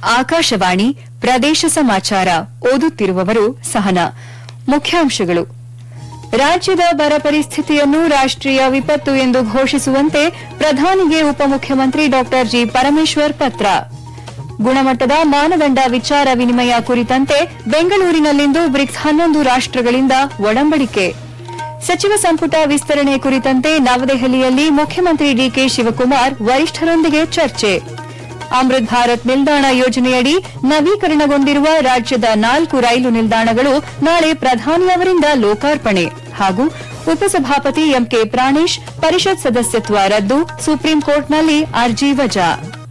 ಆಕಾಶವಾಣಿ ಪ್ರದೇಶ ಸಮಾಚಾರ ಓದುತ್ತಿರುವವರು ಸಹನಾ ಮುಖ್ಯಾಂಶಗಳು ರಾಜ್ಯದ ಬರ ಪರಿಸ್ಥಿತಿಯನ್ನು ರಾಷ್ಟೀಯ ವಿಪತ್ತು ಎಂದು ಘೋಷಿಸುವಂತೆ ಪ್ರಧಾನಿಗೆ ಉಪಮುಖ್ಯಮಂತ್ರಿ ಡಾ ಜಿ ಪರಮೇಶ್ವರ್ ಪತ್ರ ಗುಣಮಟ್ಟದ ಮಾನದಂಡ ವಿಚಾರ ವಿನಿಮಯ ಕುರಿತಂತೆ ಬೆಂಗಳೂರಿನಲ್ಲಿಂದು ಬ್ರಿಕ್ಸ್ ಹನ್ನೊಂದು ರಾಷ್ಟಗಳಿಂದ ಒಡಂಬಡಿಕೆ ಸಚಿವ ಸಂಪುಟ ವಿಸ್ತರಣೆ ಕುರಿತಂತೆ ನವದೆಹಲಿಯಲ್ಲಿ ಮುಖ್ಯಮಂತ್ರಿ ಡಿಕೆ ಶಿವಕುಮಾರ್ ವರಿಷ್ಠರೊಂದಿಗೆ ಚರ್ಚೆ ಅಮೃತ್ ಭಾರತ್ ನಿಲ್ದಾಣ ಯೋಜನೆಯಡಿ ನವೀಕರಣಗೊಂಡಿರುವ ರಾಜ್ಯದ ನಾಲ್ಕು ರೈಲು ನಿಲ್ದಾಣಗಳು ನಾಳೆ ಪ್ರಧಾನಿ ಅವರಿಂದ ಲೋಕಾರ್ಪಣೆ ಹಾಗೂ ಉಪಸಭಾಪತಿ ಎಂಕೆ ಪ್ರಾಣೇಶ್ ಪರಿಷತ್ ಸದಸ್ಯತ್ವ ರದ್ದು ಸುಪ್ರೀಂ ಕೋರ್ಟ್ನಲ್ಲಿ ಅರ್ಜಿ ವಜಾ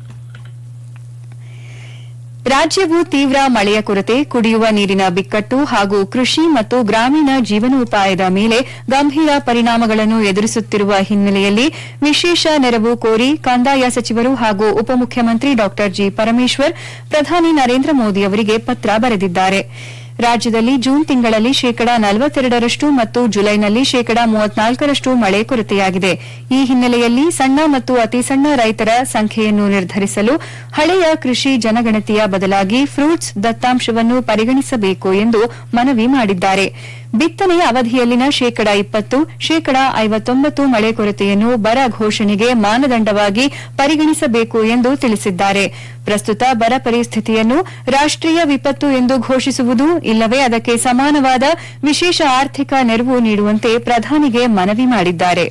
ರಾಜ್ಯವು ತೀವ್ರ ಮಳೆಯ ಕೊರತೆ ಕುಡಿಯುವ ನೀರಿನ ಬಿಕ್ಕಟ್ಟು ಹಾಗೂ ಕೃಷಿ ಮತ್ತು ಗ್ರಾಮೀಣ ಜೀವನೋಪಾಯದ ಮೇಲೆ ಗಂಭೀರ ಪರಿಣಾಮಗಳನ್ನು ಎದುರಿಸುತ್ತಿರುವ ಹಿನ್ನೆಲೆಯಲ್ಲಿ ವಿಶೇಷ ನೆರವು ಕೋರಿ ಕಂದಾಯ ಸಚಿವರು ಹಾಗೂ ಉಪಮುಖ್ಯಮಂತ್ರಿ ಡಾ ಜಿ ಪರಮೇಶ್ವರ್ ಪ್ರಧಾನಿ ನರೇಂದ್ರ ಮೋದಿ ಅವರಿಗೆ ಪತ್ರ ಬರೆದಿದ್ದಾರೆ ರಾಜ್ಯದಲ್ಲಿ ಜೂನ್ ತಿಂಗಳಲ್ಲಿ ಶೇಕಡಾ ನಲವತ್ತೆರಡರಷ್ಟು ಮತ್ತು ಜುಲೈನಲ್ಲಿ ಶೇಕಡಾ ಮೂವತ್ನಾಲ್ಕರಷ್ಟು ಮಳೆ ಕೊರತೆಯಾಗಿದೆ ಈ ಹಿನ್ನೆಲೆಯಲ್ಲಿ ಸಣ್ಣ ಮತ್ತು ಅತಿ ಸಣ್ಣ ರೈತರ ಸಂಖ್ಯೆಯನ್ನು ನಿರ್ಧರಿಸಲು ಹಳೆಯ ಕೃಷಿ ಜನಗಣತಿಯ ಬದಲಾಗಿ ಫ್ರೂಟ್ಸ್ ದತ್ತಾಂಶವನ್ನು ಪರಿಗಣಿಸಬೇಕು ಎಂದು ಮನವಿ ಮಾಡಿದ್ದಾರೆ ಬಿತ್ತನೆ ಅವಧಿಯಲ್ಲಿನ ಶೇಕಡಾ ಇಪ್ಪತ್ತು ಶೇಕಡಾ ಐವತ್ತೊಂಬತ್ತು ಮಳೆ ಕೊರತೆಯನ್ನು ಬರ ಘೋಷಣೆಗೆ ಮಾನದಂಡವಾಗಿ ಪರಿಗಣಿಸಬೇಕು ಎಂದು ತಿಳಿಸಿದ್ದಾರೆ ಪ್ರಸ್ತುತ ಬರ ಪರಿಸ್ಥಿತಿಯನ್ನು ರಾಷ್ಟೀಯ ವಿಪತ್ತು ಎಂದು ಘೋಷಿಸುವುದು ಇಲ್ಲವೇ ಅದಕ್ಕೆ ಸಮಾನವಾದ ವಿಶೇಷ ಆರ್ಥಿಕ ನೆರವು ನೀಡುವಂತೆ ಪ್ರಧಾನಿಗೆ ಮನವಿ ಮಾಡಿದ್ದಾರೆ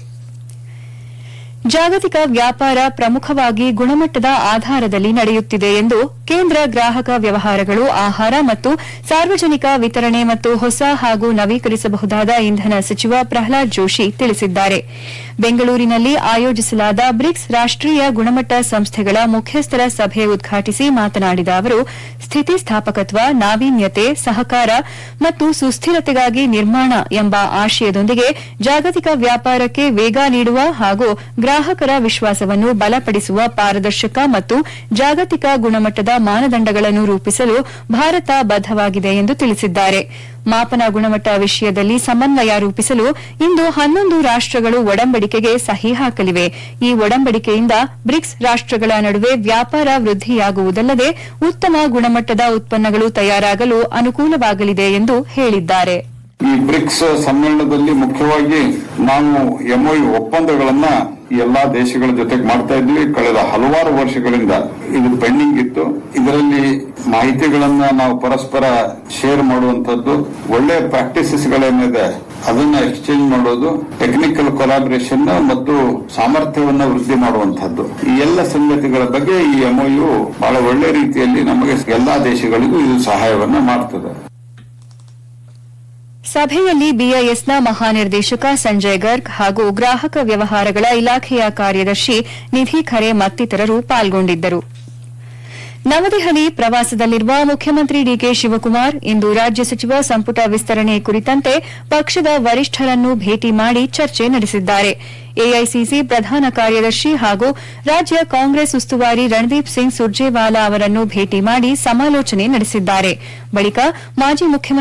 ಜಾಗತಿಕ ವ್ಯಾಪಾರ ಪ್ರಮುಖವಾಗಿ ಗುಣಮಟ್ಟದ ಆಧಾರದಲ್ಲಿ ನಡೆಯುತ್ತಿದೆ ಎಂದು ಕೇಂದ್ರ ಗ್ರಾಹಕ ವ್ಯವಹಾರಗಳು ಆಹಾರ ಮತ್ತು ಸಾರ್ವಜನಿಕ ವಿತರಣೆ ಮತ್ತು ಹೊಸ ಹಾಗೂ ನವೀಕರಿಸಬಹುದಾದ ಇಂಧನ ಸಚಿವ ಪ್ರಹ್ಲಾದ್ ಜೋಶಿ ತಿಳಿಸಿದ್ದಾರೆ ಬೆಂಗಳೂರಿನಲ್ಲಿ ಆಯೋಜಿಸಲಾದ ಬ್ರಿಕ್ಸ್ ರಾಷ್ಟೀಯ ಗುಣಮಟ್ಟ ಸಂಸ್ಥೆಗಳ ಮುಖ್ಯಸ್ಥರ ಸಭೆ ಉದ್ಘಾಟಿಸಿ ಮಾತನಾಡಿದ ಅವರು ಸ್ಥಿತಿಸ್ಥಾಪಕತ್ವ ನಾವೀನ್ಯತೆ ಸಹಕಾರ ಮತ್ತು ಸುಸ್ಥಿರತೆಗಾಗಿ ನಿರ್ಮಾಣ ಎಂಬ ಆಶಯದೊಂದಿಗೆ ಜಾಗತಿಕ ವ್ಯಾಪಾರಕ್ಕೆ ವೇಗ ನೀಡುವ ಹಾಗೂ ಗ್ರಾಹಕರ ವಿಶ್ವಾಸವನ್ನು ಬಲಪಡಿಸುವ ಪಾರದರ್ಶಕ ಮತ್ತು ಜಾಗತಿಕ ಗುಣಮಟ್ಟದ ಮಾನದಂಡಗಳನ್ನು ರೂಪಿಸಲು ಭಾರತ ಬದ್ದವಾಗಿದೆ ಎಂದು ತಿಳಿಸಿದ್ದಾರೆ ಮಾಪನ ಗುಣಮಟ್ಟ ವಿಷಯದಲ್ಲಿ ಸಮನ್ವಯ ರೂಪಿಸಲು ಇಂದು ಹನ್ನೊಂದು ರಾಷ್ಟಗಳು ಒಡಂಬಡಿಕೆಗೆ ಸಹಿ ಹಾಕಲಿವೆ ಈ ಒಡಂಬಡಿಕೆಯಿಂದ ಬ್ರಿಕ್ಸ್ ರಾಷ್ಟಗಳ ನಡುವೆ ವ್ಯಾಪಾರ ವೃದ್ಧಿಯಾಗುವುದಲ್ಲದೆ ಉತ್ತಮ ಗುಣಮಟ್ಟದ ಉತ್ಪನ್ನಗಳು ತಯಾರಾಗಲು ಅನುಕೂಲವಾಗಲಿದೆ ಎಂದು ಹೇಳಿದ್ದಾರೆ ಈ ಬ್ರಿಕ್ಸ್ ಸಮ್ಮೇಳನದಲ್ಲಿ ಮುಖ್ಯವಾಗಿ ನಾವು ಎಂಒಯು ಒಪ್ಪಂದಗಳನ್ನ ಈ ಎಲ್ಲಾ ದೇಶಗಳ ಜೊತೆಗೆ ಮಾಡ್ತಾ ಇದ್ವಿ ಕಳೆದ ಹಲವಾರು ವರ್ಷಗಳಿಂದ ಇದು ಪೆಂಡಿಂಗ್ ಇತ್ತು ಇದರಲ್ಲಿ ಮಾಹಿತಿಗಳನ್ನ ನಾವು ಪರಸ್ಪರ ಶೇರ್ ಮಾಡುವಂತದ್ದು ಒಳ್ಳೆ ಪ್ರಾಕ್ಟೀಸಸ್ ಗಳೇನಿದೆ ಅದನ್ನ ಎಕ್ಸ್ಚೇಂಜ್ ಮಾಡೋದು ಟೆಕ್ನಿಕಲ್ ಕೊಲಾಬರೇಷನ್ ಮತ್ತು ಸಾಮರ್ಥ್ಯವನ್ನ ವೃದ್ಧಿ ಮಾಡುವಂತದ್ದು ಈ ಎಲ್ಲ ಸಂಗತಿಗಳ ಬಗ್ಗೆ ಈ ಎಂಒಯು ಬಹಳ ಒಳ್ಳೆ ರೀತಿಯಲ್ಲಿ ನಮಗೆ ಎಲ್ಲಾ ದೇಶಗಳಿಗೂ ಇದು ಸಹಾಯವನ್ನ ಮಾಡ್ತದೆ ಸಭೆಯಲ್ಲಿ ಬಿಐಎಸ್ನ ಮಹಾನಿರ್ದೇಶಕ ಸಂಜಯ್ ಗರ್ಗ್ ಹಾಗೂ ಗ್ರಾಹಕ ವ್ಯವಹಾರಗಳ ಇಲಾಖೆಯ ಕಾರ್ಯದರ್ಶಿ ನಿಧಿ ಖರೆ ಮತ್ತಿತರರು ಪಾಲ್ಗೊಂಡಿದ್ದರು ನವದೆಹಲಿ ಪ್ರವಾಸದಲ್ಲಿರುವ ಮುಖ್ಯಮಂತ್ರಿ ಡಿಕೆ ಶಿವಕುಮಾರ್ ಇಂದು ರಾಜ್ಯ ಸಚಿವ ಸಂಪುಟ ವಿಸ್ತರಣೆ ಕುರಿತಂತೆ ಪಕ್ಷದ ವರಿಷ್ಠರನ್ನು ಭೇಟಿ ಮಾಡಿ ಚರ್ಚೆ ನಡೆಸಿದ್ದಾರೆ ಎಐಸಿಸಿ ಪ್ರಧಾನ ಕಾರ್ಯದರ್ಶಿ ಹಾಗೂ ರಾಜ್ಯ ಕಾಂಗ್ರೆಸ್ ಉಸ್ತುವಾರಿ ರಣದೀಪ್ ಸಿಂಗ್ ಸುರ್ಜೇವಾಲಾ ಅವರನ್ನು ಭೇಟಿ ಮಾಡಿ ಸಮಾಲೋಚನೆ ನಡೆಸಿದ್ದಾರೆ ಬಳಿಕ ಮಾಜಿ ಮುಖ್ಯಮಂತ್ರಿ